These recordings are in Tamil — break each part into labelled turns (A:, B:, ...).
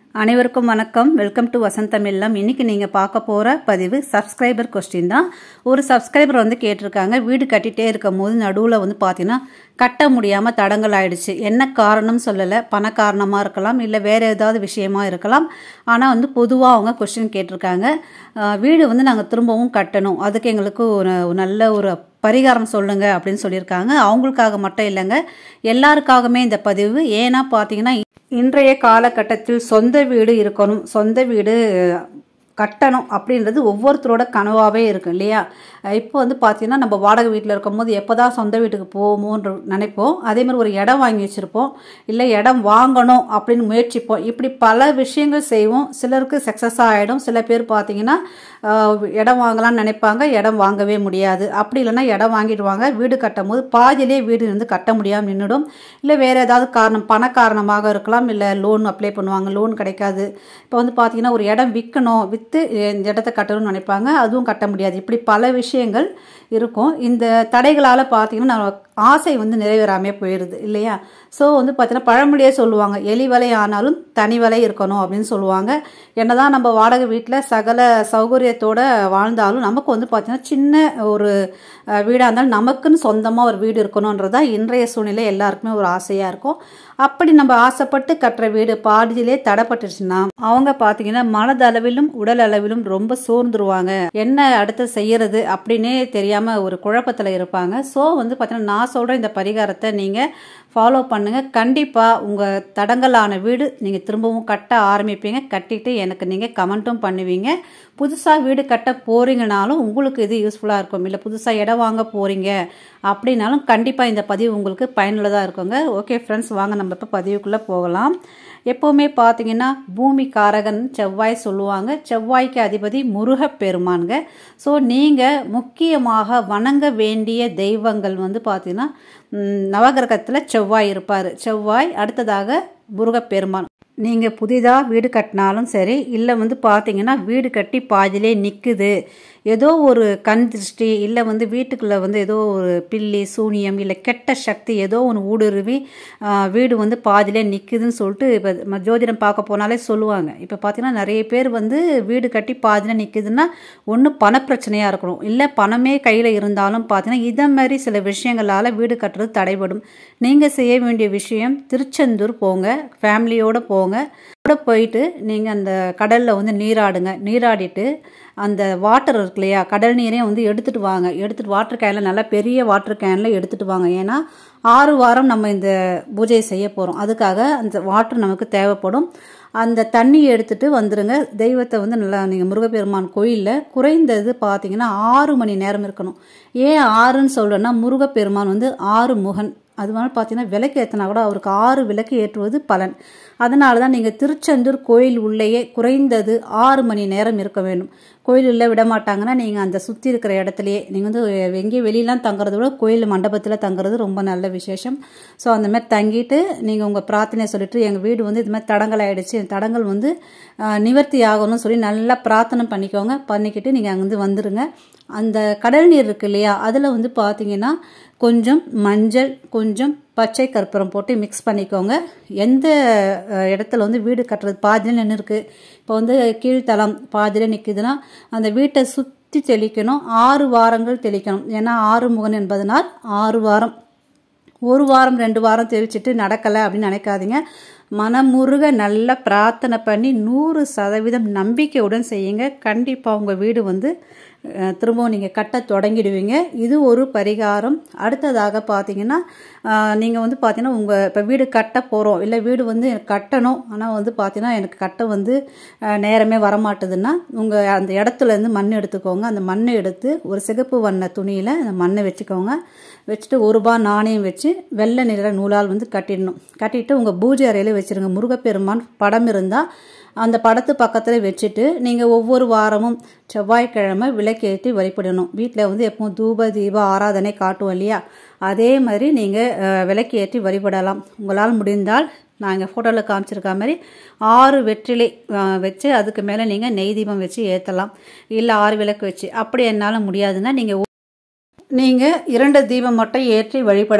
A: அனைவருக்கும் வணக்கம் வெல்கம் டு வசந்தம் இல்லம் இன்னைக்கு நீங்கள் பார்க்க போகிற பதிவு சப்ஸ்கிரைபர் கொஸ்டின் தான் ஒரு சப்ஸ்கிரைபர் வந்து கேட்டிருக்காங்க வீடு கட்டிகிட்டே இருக்கும் போது நடுவில் வந்து பார்த்தீங்கன்னா கட்ட முடியாமல் தடங்கள் ஆயிடுச்சு என்ன காரணம் சொல்லலை பண காரணமாக இருக்கலாம் இல்லை வேறு ஏதாவது விஷயமா இருக்கலாம் ஆனால் வந்து பொதுவாக அவங்க கொஸ்டின் கேட்டிருக்காங்க அஹ், வீடு வந்து நாங்கள் திரும்பவும் கட்டணும் அதுக்கு எங்களுக்கு ஒரு ஒரு நல்ல ஒரு பரிகாரம் சொல்லுங்க அப்படின்னு சொல்லியிருக்காங்க அவங்களுக்காக மட்டும் இல்லைங்க எல்லாருக்காகவுமே இந்த பதிவு ஏன்னா பார்த்தீங்கன்னா இன்றைய காலகட்டத்தில் சொந்த வீடு இருக்கணும் சொந்த வீடு கட்டணும் அப்படின்றது ஒவ்வொருத்தரோட கனவாகவே இருக்கும் இல்லையா இப்போ வந்து பார்த்தீங்கன்னா நம்ம வாடகை வீட்டில் இருக்கும்போது எப்போ தான் சொந்த வீட்டுக்கு போவோமோன்ற நினைப்போம் அதே மாதிரி ஒரு இடம் வாங்கி வச்சுருப்போம் இல்லை இடம் வாங்கணும் அப்படின்னு முயற்சிப்போம் இப்படி பல விஷயங்கள் செய்வோம் சிலருக்கு சக்ஸஸ் ஆகிடும் சில பேர் பார்த்தீங்கன்னா ஆஹ், இடம் வாங்கலாம்னு நினைப்பாங்க இடம் வாங்கவே முடியாது அப்படி இல்லைன்னா இடம் வாங்கிடுவாங்க வீடு கட்டும் போது பாதியிலே வீடு வந்து கட்ட முடியாமல் நின்றுடும் இல்லை வேறு ஏதாவது காரணம் பண காரணமாக இருக்கலாம் இல்லை லோன் அப்ளை பண்ணுவாங்க லோன் கிடைக்காது இப்போ வந்து பார்த்தீங்கன்னா ஒரு இடம் விற்கணும் விற்று இந்த இடத்த கட்டணும்னு நினைப்பாங்க அதுவும் கட்ட முடியாது இப்படி பல விஷயங்கள் இருக்கும் இந்த தடைகளால் பார்த்தீங்கன்னா நம்ம ஆசை வந்து நிறைவேறாமே போயிடுது இல்லையா ஸோ வந்து பார்த்தீங்கன்னா பழமொழியே சொல்லுவாங்க எலி வலை ஆனாலும் தனி வலை இருக்கணும் அப்படின்னு சொல்லுவாங்க என்னதான் நம்ம வாடகை வீட்டில் சகல சௌகரியத்தோட வாழ்ந்தாலும் நமக்கு வந்து பார்த்தீங்கன்னா சின்ன ஒரு அஹ், வீடாக இருந்தாலும் நமக்குன்னு சொந்தமாக ஒரு வீடு இருக்கணுன்றதா இன்றைய சூழ்நிலை எல்லாருக்குமே ஒரு ஆசையாக இருக்கும் அப்படி நம்ம ஆசைப்பட்டு கட்டுற வீடு பாதியிலே தடைப்பட்டுச்சுன்னா அவங்க பார்த்தீங்கன்னா மனதளவிலும் உடல் அளவிலும் ரொம்ப சோர்ந்துருவாங்க என்ன அடுத்து செய்யறது அப்படின்னே தெரியாம ஒரு குழப்பத்தில் இருப்பாங்க ஸோ வந்து பார்த்தீங்கன்னா நான் சொல்ற இந்த பரிகாரத்தை நீங்க ஃபாலோ பண்ணுங்க கண்டிப்பா உங்க தடங்கலான வீடு நீங்க திரும்பவும் கட்ட ஆரம்பிப்பீங்க கட்டிட்டு எனக்கு நீங்க கமெண்ட்டும் பண்ணுவீங்க புதுசா வீடு கட்ட போறீங்கனாலும் உங்களுக்கு இது யூஸ்ஃபுல்லா இருக்கும் இல்லை புதுசா இடம் வாங்க போறீங்க அப்படின்னாலும் கண்டிப்பா இந்த பதிவு உங்களுக்கு பயனுள்ளதா இருக்குங்க ஓகே ஃப்ரெண்ட்ஸ் வாங்க நம்ம இப்போ பதிவுக்குள்ள போகலாம் எப்போவுமே பார்த்தீங்கன்னா பூமி காரகன் செவ்வாய் சொல்லுவாங்க செவ்வாய்க்கு அதிபதி முருகப்பெருமான்க ஸோ நீங்கள் முக்கியமாக வணங்க வேண்டிய தெய்வங்கள் வந்து பார்த்தீங்கன்னா ம், நவகிரகத்தில் செவ்வாய் இருப்பார் செவ்வாய் அடுத்ததாக முருகப்பெருமான் நீங்கள் புதிதாக வீடு கட்டினாலும் சரி இல்லை வந்து பார்த்தீங்கன்னா வீடு கட்டி பாதியிலே நிற்குது ஏதோ ஒரு கண் திருஷ்டி இல்லை வந்து வீட்டுக்குள்ளே வந்து ஏதோ ஒரு பில்லி சூனியம் இல்லை கெட்ட சக்தி ஏதோ ஒன்று ஊடுருவி ஆ, வீடு வந்து பாதியிலே நிற்குதுன்னு சொல்லிட்டு இப்போ ஜோதிடம் பார்க்க போனாலே சொல்லுவாங்க இப்போ பார்த்தீங்கன்னா நிறைய பேர் வந்து வீடு கட்டி பாதியில் நிற்குதுன்னா ஒன்று பணப்பிரச்சனையாக இருக்கணும் இல்லை பணமே கையில் இருந்தாலும் பார்த்தீங்கன்னா இதை மாதிரி சில விஷயங்களால் வீடு கட்டுறது தடைபடும் நீங்கள் செய்ய வேண்டிய விஷயம் திருச்செந்தூர் போங்க ஃபேமிலியோடு போங்க கூட போயிட்டு நீங்கள் அந்த கடலில் வந்து நீராடுங்க நீராடிட்டு அந்த வாட்டர் இருக்கு இல்லையா கடல் நீரையும் வந்து எடுத்துட்டு வாங்க எடுத்துட்டு வாட்டர் கேனில் நல்லா பெரிய வாட்டர் கேனில் எடுத்துட்டு வாங்க ஏன்னா ஆறு வாரம் நம்ம இந்த பூஜையை செய்ய போகிறோம் அதுக்காக அந்த வாட்டர் நமக்கு தேவைப்படும் அந்த தண்ணி எடுத்துட்டு வந்துருங்க தெய்வத்தை வந்து நல்லா நீங்கள் முருகப்பெருமான் கோயிலில் குறைந்தது பார்த்தீங்கன்னா ஆறு மணி நேரம் இருக்கணும் ஏன் ஆறுன்னு சொல்கிறேன்னா முருகப்பெருமான் வந்து ஆறு முகன் அதனால பார்த்தீங்கன்னா விளக்கு ஏற்றினா கூட அவருக்கு ஆறு விளக்கு ஏற்றுவது பலன் அதனால தான் நீங்கள் திருச்செந்தூர் கோயில் உள்ளேயே குறைந்தது ஆறு மணி நேரம் இருக்க வேண்டும் கோயில் உள்ள விட மாட்டாங்கன்னா நீங்கள் அந்த சுற்றி இருக்கிற இடத்துலையே நீங்கள் வந்து எங்கேயும் வெளியெலாம் தங்குறத விட கோயில் மண்டபத்தில் தங்குறது ரொம்ப நல்ல விசேஷம் ஸோ அந்த மாதிரி தங்கிட்டு நீங்கள் உங்கள் பிரார்த்தனையை சொல்லிட்டு எங்கள் வீடு வந்து இது மாதிரி தடங்கள் ஆயிடுச்சு இந்த தடங்கள் வந்து ஆஹ், நிவர்த்தி ஆகணும்னு சொல்லி நல்லா பிரார்த்தனை பண்ணிக்கோங்க பண்ணிக்கிட்டு நீங்கள் அங்கேருந்து வந்துடுங்க அந்த கடல் நீர் இருக்கு இல்லையா அதில் வந்து பார்த்தீங்கன்னா கொஞ்சம் மஞ்சள் கொஞ்சம் பச்சை கற்பூரம் போட்டு மிக்ஸ் பண்ணிக்கோங்க எந்த அஹ், இடத்துல வந்து வீடு கட்டுறது பாதியில் நின்று இருக்கு இப்போ வந்து கீழ்த்தளம் பாதியில் நிற்குதுன்னா அந்த வீட்டை சுற்றி தெளிக்கணும் ஆறு வாரங்கள் தெளிக்கணும் ஏன்னா ஆறு முகன் என்பதனால் ஆறு வாரம் ஒரு வாரம் ரெண்டு வாரம் தெளிச்சிட்டு நடக்கலை அப்படின்னு நினைக்காதீங்க மனமுருக நல்லா பிரார்த்தனை பண்ணி நூறு சதவீதம் நம்பிக்கையுடன் செய்யுங்க கண்டிப்பாக உங்கள் வீடு வந்து அஹ், திரும்பவும் நீங்கள் கட்ட தொடங்கிடுவீங்க இது ஒரு பரிகாரம் அடுத்ததாக பார்த்தீங்கன்னா நீங்கள் வந்து பார்த்தீங்கன்னா உங்கள் இப்போ வீடு கட்ட போகிறோம் இல்லை வீடு வந்து எனக்கு கட்டணும் ஆனால் வந்து பார்த்தீங்கன்னா எனக்கு கட்ட வந்து அஹ், நேரமே வரமாட்டுதுன்னா உங்கள் அந்த இடத்துல இருந்து மண் எடுத்துக்கோங்க அந்த மண்ணை எடுத்து ஒரு சிகப்பு வண்ண துணியில் அந்த மண்ணை வச்சுக்கோங்க வச்சுட்டு ஒரு ரூபா நாணயம் வச்சு வெள்ளை நிற நூலால் வந்து கட்டிடணும் கட்டிட்டு உங்கள் பூஜை அறையில் வச்சிருங்க முருகப்பெருமான் படம் இருந்தால் அந்த படத்து பக்கத்தில் வச்சுட்டு நீங்கள் ஒவ்வொரு வாரமும் செவ்வாய்க்கிழமை விளக்கேற்றி வழிபடணும் வீட்டில் வந்து எப்பவும் தூப தீப ஆராதனை காட்டுவோம் இல்லையா அதே மாதிரி நீங்கள் விளக்கேற்றி வழிபடலாம் உங்களால் முடிந்தால் நான் இங்கே ஃபோட்டோவில் காமிச்சிருக்க மாதிரி ஆறு வெற்றிலை அஹ், வச்சு அதுக்கு மேலே நீங்கள் நெய் தீபம் வச்சு ஏற்றலாம் இல்லை ஆறு விளக்கு வச்சு அப்படி என்னால் முடியாதுன்னா நீங்கள் நீங்கள் இரண்டு தீபம் மட்டும் ஏற்றி வழிபடலாம்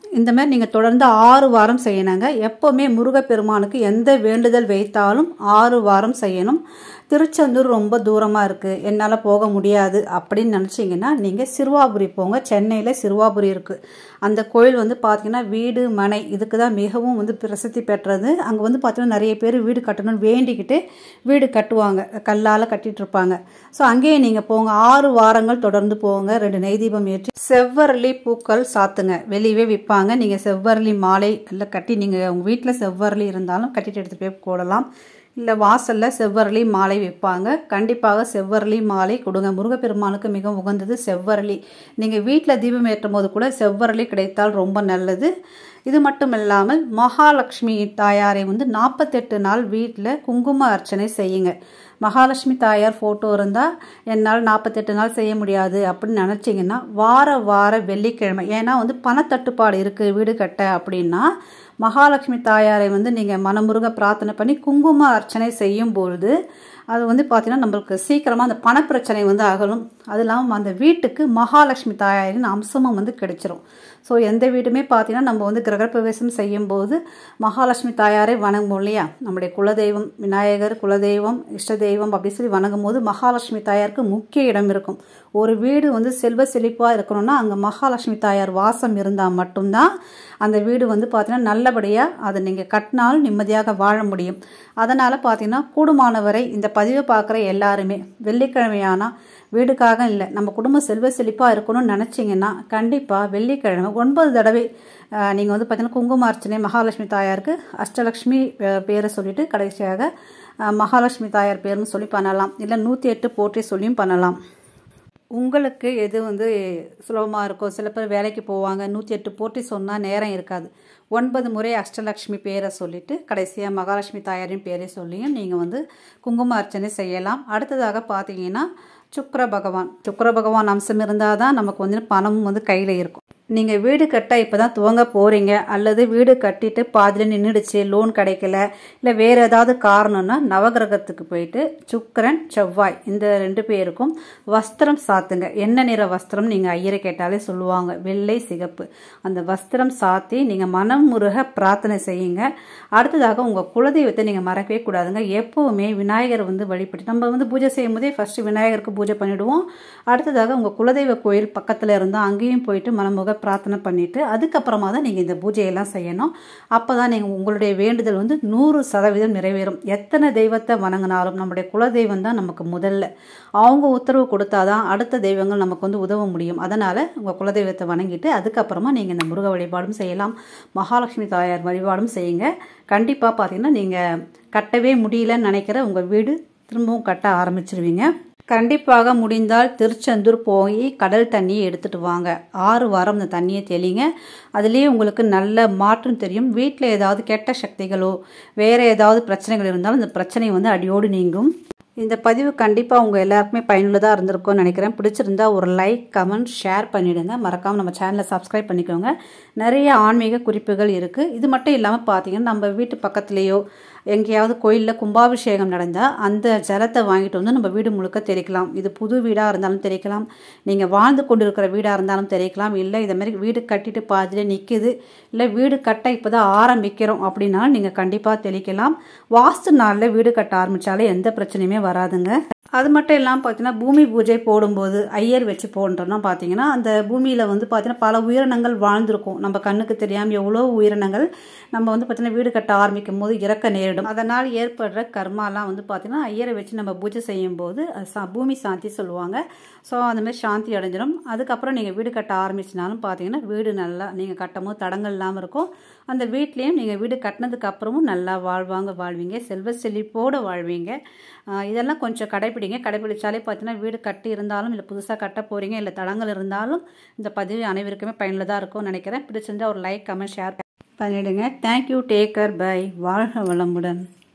A: இந்த மாதிரி நீங்கள் தொடர்ந்து ஆறு வாரம் செய்யணுங்க எப்போவுமே முருகப்பெருமானுக்கு எந்த வேண்டுதல் வைத்தாலும் ஆறு வாரம் செய்யணும் திருச்செந்தூர் ரொம்ப தூரமாக இருக்குது என்னால் போக முடியாது அப்படின்னு நினச்சிங்கன்னா நீங்கள் சிறுவாபுரி போங்க சென்னையில் சிறுவாபுரி இருக்குது அந்த கோயில் வந்து பார்த்திங்கன்னா வீடு மனை இதுக்கு தான் மிகவும் வந்து பிரசித்தி பெற்றது அங்கே வந்து பார்த்திங்கன்னா நிறைய பேர் வீடு கட்டணும்னு வேண்டிக்கிட்டு வீடு கட்டுவாங்க கல்லால் கட்டிட்டு இருப்பாங்க ஸோ அங்கேயே நீங்கள் போங்க ஆறு வாரங்கள் தொடர்ந்து போங்க ரெண்டு நெய் தீபம் ஏற்றி செவ்வரளி பூக்கள் சாத்துங்க வெளியவே விற்பாங்க நீங்கள் செவ்வரளி மாலை இல்லை கட்டி நீங்கள் உங்கள் வீட்டில் செவ்வரளி இருந்தாலும் கட்டிட்டு எடுத்துகிட்டு போய் போடலாம் இல்லை வாசலில் செவ்வரளி மாலை விற்பாங்க கண்டிப்பாக செவ்வரளி மாலை கொடுங்க முருகப்பெருமானுக்கு மிக உகந்தது செவ்வரளி நீங்கள் வீட்டில் தீபம் ஏற்றும் போது கூட செவ்வரளி கிடைத்தால் ரொம்ப நல்லது இது மட்டும் இல்லாமல் மகாலட்சுமி தாயாரை வந்து நாற்பத்தெட்டு நாள் வீட்டில் குங்கும அர்ச்சனை செய்யுங்க மகாலட்சுமி தாயார் ஃபோட்டோ இருந்தால் என்னால் நாற்பத்தெட்டு நாள் செய்ய முடியாது அப்படின்னு நினச்சிங்கன்னா வார வார வெள்ளிக்கிழமை ஏன்னா வந்து பணத்தட்டுப்பாடு இருக்குது வீடு கட்ட அப்படின்னா மகாலட்சுமி தாயாரை வந்து நீங்கள் மனமுருக பிரார்த்தனை பண்ணி குங்கும அர்ச்சனை செய்யும் பொழுது அது வந்து பார்த்திங்கன்னா நம்மளுக்கு சீக்கிரமாக அந்த பணப்பிரச்சனை வந்து அகலும் அது இல்லாமல் அந்த வீட்டுக்கு மகாலட்சுமி தாயாரின் அம்சமும் வந்து கிடைச்சிரும் ஸோ எந்த வீடுமே பார்த்தீங்கன்னா நம்ம வந்து கிரகப்பிரவேசம் செய்யும்போது மகாலட்சுமி தாயாரை வணங்குவோம் இல்லையா நம்முடைய குலதெய்வம் விநாயகர் குலதெய்வம் இஷ்ட தெய்வம் அப்படி சொல்லி வணங்கும் போது மகாலட்சுமி தாயாருக்கு முக்கிய இடம் இருக்கும் ஒரு வீடு வந்து செல்வ செழிப்பாக இருக்கணும்னா அங்கே மகாலட்சுமி தாயார் வாசம் இருந்தால் மட்டும்தான் அந்த வீடு வந்து பார்த்தீங்கன்னா நல்லபடியாக அதை நீங்கள் கட்டினாலும் நிம்மதியாக வாழ முடியும் அதனால் பார்த்தீங்கன்னா கூடுமானவரை இந்த பதிவை பார்க்குற எல்லாருமே வெள்ளிக்கிழமையானா வீடுக்காக இல்லை நம்ம குடும்பம் செல்வ செழிப்பாக இருக்கணும்னு நினச்சிங்கன்னா கண்டிப்பாக வெள்ளிக்கிழமை ஒன்பது தடவை நீங்கள் வந்து பார்த்தீங்கன்னா குங்கும அர்ச்சனை மகாலட்சுமி தாயாருக்கு அஷ்டலக்ஷ்மி பேரை சொல்லிட்டு கடைசியாக மகாலட்சுமி தாயார் பேர்னு சொல்லி பண்ணலாம் இல்லை நூற்றி எட்டு போற்றி சொல்லியும் பண்ணலாம் உங்களுக்கு எது வந்து சுலபமாக இருக்கும் சில பேர் வேலைக்கு போவாங்க நூற்றி எட்டு போட்டி சொன்னால் நேரம் இருக்காது ஒன்பது முறை அஷ்டலக்ஷ்மி பேரை சொல்லிவிட்டு கடைசியாக மகாலட்சுமி தாயாரின் பேரை சொல்லியும் நீங்கள் வந்து குங்கும அர்ச்சனை செய்யலாம் அடுத்ததாக பார்த்தீங்கன்னா சுக்கர பகவான் சுக்கர பகவான் அம்சம் இருந்தால் தான் நமக்கு வந்து பணமும் வந்து கையில் இருக்கும் நீங்கள் வீடு கட்ட இப்போ தான் துவங்க போகிறீங்க அல்லது வீடு கட்டிட்டு பாதியில் நின்றுடுச்சு லோன் கிடைக்கல இல்லை வேறு ஏதாவது காரணம்னா நவகிரகத்துக்கு போயிட்டு சுக்கரன் செவ்வாய் இந்த ரெண்டு பேருக்கும் வஸ்திரம் சாத்துங்க என்ன நிற வஸ்திரம் நீங்கள் ஐயரை கேட்டாலே சொல்லுவாங்க வெள்ளை சிகப்பு அந்த வஸ்திரம் சாத்தி நீங்கள் மனம் முருக பிரார்த்தனை செய்யுங்க அடுத்ததாக உங்கள் குலதெய்வத்தை நீங்கள் மறக்கவே கூடாதுங்க எப்போவுமே விநாயகர் வந்து வழிபட்டு நம்ம வந்து பூஜை செய்யும் போதே ஃபஸ்ட்டு விநாயகருக்கு பூஜை பண்ணிவிடுவோம் அடுத்ததாக உங்கள் குலதெய்வ கோயில் பக்கத்தில் இருந்தால் அங்கேயும் போயிட்டு மனமுக பிரார்த்தனை பண்ணிவிட்டு அதுக்கப்புறமா தான் நீங்கள் இந்த பூஜையெல்லாம் செய்யணும் அப்போ தான் நீங்கள் உங்களுடைய வேண்டுதல் வந்து நூறு சதவீதம் நிறைவேறும் எத்தனை தெய்வத்தை வணங்கினாலும் நம்முடைய குலதெய்வம் தான் நமக்கு முதல்ல அவங்க உத்தரவு கொடுத்தாதான் அடுத்த தெய்வங்கள் நமக்கு வந்து உதவ முடியும் அதனால் உங்கள் குலதெய்வத்தை வணங்கிட்டு அதுக்கப்புறமா நீங்கள் இந்த முருக வழிபாடும் செய்யலாம் மகாலட்சுமி தாயார் வழிபாடும் செய்யுங்க கண்டிப்பாக பார்த்தீங்கன்னா நீங்கள் கட்டவே முடியலன்னு நினைக்கிற உங்கள் வீடு திரும்பவும் கட்ட ஆரம்பிச்சிருவீங்க கண்டிப்பாக முடிந்தால் திருச்செந்தூர் போய் கடல் தண்ணியை எடுத்துகிட்டு வாங்க ஆறு வாரம் அந்த தண்ணியை தெளிங்க அதுலேயே உங்களுக்கு நல்ல மாற்றம் தெரியும் வீட்டில் ஏதாவது கெட்ட சக்திகளோ வேறு ஏதாவது பிரச்சனைகள் இருந்தாலும் இந்த பிரச்சனை வந்து அடியோடு நீங்கும் இந்த பதிவு கண்டிப்பாக உங்கள் எல்லாருக்குமே பயனுள்ளதாக இருந்திருக்கும்னு நினைக்கிறேன் பிடிச்சிருந்தா ஒரு லைக் கமெண்ட் ஷேர் பண்ணிவிடுங்க மறக்காமல் நம்ம சேனலை சப்ஸ்கிரைப் பண்ணிக்கோங்க நிறைய ஆன்மீக குறிப்புகள் இருக்குது இது மட்டும் இல்லாமல் பார்த்தீங்கன்னா நம்ம வீட்டு பக்கத்துலேயோ எங்கேயாவது கோயிலில் கும்பாபிஷேகம் நடந்தால் அந்த ஜலத்தை வாங்கிட்டு வந்து நம்ம வீடு முழுக்க தெளிக்கலாம் இது புது வீடாக இருந்தாலும் தெளிக்கலாம் நீங்கள் வாழ்ந்து கொண்டு இருக்கிற வீடாக இருந்தாலும் தெளிக்கலாம் இல்லை இதை மாதிரி வீடு கட்டிட்டு பாதியில் நிற்கிது இல்லை வீடு கட்ட இப்போ தான் ஆரம்பிக்கிறோம் அப்படின்னாலும் நீங்கள் கண்டிப்பாக தெளிக்கலாம் வாஸ்து நாளில் வீடு கட்ட ஆரம்பித்தாலே எந்த பிரச்சனையுமே வராதுங்க அது மட்டும் இல்லாமல் பார்த்தீங்கன்னா பூமி பூஜை போடும்போது ஐயர் வச்சு போடுறோம்னா பார்த்தீங்கன்னா அந்த பூமியில் வந்து பார்த்தீங்கன்னா பல உயிரினங்கள் வாழ்ந்திருக்கும் நம்ம கண்ணுக்கு தெரியாமல் எவ்வளோ உயிரினங்கள் நம்ம வந்து பார்த்தீங்கன்னா வீடு கட்ட ஆரம்பிக்கும் போது இறக்க நேரிடும் அதனால் ஏற்படுற கர்மாலாம் வந்து பார்த்தீங்கன்னா ஐயரை வச்சு நம்ம பூஜை செய்யும் போது பூமி சாந்தி சொல்லுவாங்க ஸோ அந்த மாதிரி சாந்தி அடைஞ்சிடும் அதுக்கப்புறம் நீங்கள் வீடு கட்ட ஆரம்பிச்சினாலும் பார்த்தீங்கன்னா வீடு நல்லா நீங்கள் கட்டும் போது தடங்கள் இல்லாமல் இருக்கும் அந்த வீட்லேயும் நீங்கள் வீடு கட்டினதுக்கு அப்புறமும் நல்லா வாழ்வாங்க வாழ்வீங்க செல்வ செழிப்போடு வாழ்வீங்க இதெல்லாம் கொஞ்சம் கடைப்பிடிங்க கடைப்பிடிச்சாலே பார்த்தீங்கன்னா வீடு கட்டி இருந்தாலும் இல்லை புதுசாக கட்ட போகிறீங்க இல்லை தடங்கள் இருந்தாலும் இந்த பதிவு அனைவருக்குமே பயனுள்ளதாக இருக்கும்னு நினைக்கிறேன் பிடிச்சிருந்தா ஒரு லைக் கமெண்ட் ஷேர் பண்ணிவிடுங்க தேங்க்யூ டேக்கர் பை வாழ்க வளமுடன்